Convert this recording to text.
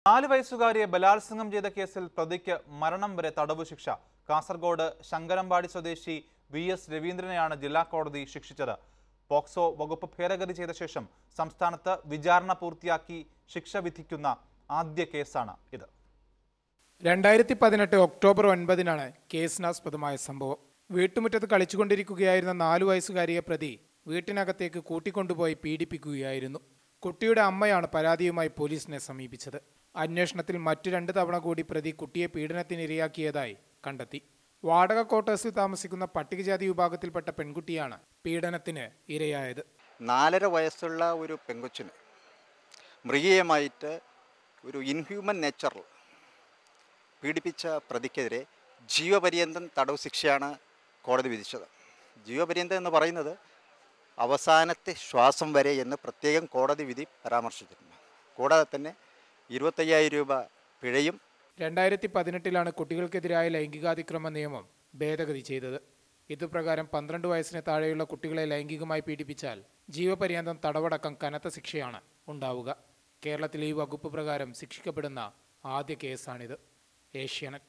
നാല് വയസ്സുകാരിയെ ബലാത്സംഗം ചെയ്ത കേസിൽ പ്രതിക്ക് മരണം വരെ തടവ് ശിക്ഷ കാസർഗോഡ് ശങ്കരമ്പാടി സ്വദേശി വി എസ് രവീന്ദ്രനെയാണ് ജില്ലാ കോടതി ശിക്ഷിച്ചത് പോക്സോ വകുപ്പ് ഭേദഗതി ചെയ്ത ശേഷം സംസ്ഥാനത്ത് വിചാരണ പൂർത്തിയാക്കി ശിക്ഷ വിധിക്കുന്ന ആദ്യ കേസാണ് ഇത് രണ്ടായിരത്തി പതിനെട്ട് ഒക്ടോബർ ഒൻപതിനാണ് കേസിനാസ്പദമായ സംഭവം വീട്ടുമുറ്റത്ത് കളിച്ചുകൊണ്ടിരിക്കുകയായിരുന്ന നാലു വയസ്സുകാരിയെ പ്രതി വീട്ടിനകത്തേക്ക് കൂട്ടിക്കൊണ്ടുപോയി പീഡിപ്പിക്കുകയായിരുന്നു കുട്ടിയുടെ അമ്മയാണ് പരാതിയുമായി പോലീസിനെ സമീപിച്ചത് അന്വേഷണത്തിൽ മറ്റു രണ്ട് തവണ കൂടി പ്രതി കുട്ടിയെ പീഡനത്തിനിരയാക്കിയതായി കണ്ടെത്തി വാടക ക്വാർട്ടേഴ്സിൽ താമസിക്കുന്ന പട്ടികജാതി വിഭാഗത്തിൽപ്പെട്ട പെൺകുട്ടിയാണ് പീഡനത്തിന് ഇരയായത് നാലര വയസ്സുള്ള ഒരു പെങ്കൊച്ചിന് മൃഗീയമായിട്ട് ഒരു ഇൻഹ്യൂമൻ നേച്ചറിൽ പീഡിപ്പിച്ച പ്രതിക്കെതിരെ ജീവപര്യന്തം തടവ് ശിക്ഷയാണ് കോടതി വിധിച്ചത് ജീവപര്യന്തം എന്ന് പറയുന്നത് അവസാനത്തെ ശ്വാസം വരെ എന്ന് പ്രത്യേകം കോടതി വിധി പരാമർശിച്ചിട്ടുണ്ട് കൂടാതെ തന്നെ ഇരുപത്തയ്യായിരം രൂപ പിഴയും രണ്ടായിരത്തി പതിനെട്ടിലാണ് കുട്ടികൾക്കെതിരായ ലൈംഗികാതിക്രമ നിയമം ഭേദഗതി ചെയ്തത് ഇതുപ്രകാരം പന്ത്രണ്ട് വയസ്സിന് താഴെയുള്ള കുട്ടികളെ ലൈംഗികമായി പീഡിപ്പിച്ചാൽ ജീവപര്യന്തം തടവടക്കം കനത്ത ശിക്ഷയാണ് ഉണ്ടാവുക കേരളത്തിൽ ഈ വകുപ്പ് പ്രകാരം ശിക്ഷിക്കപ്പെടുന്ന ആദ്യ കേസാണിത് ഏഷ്യാനെറ്റ്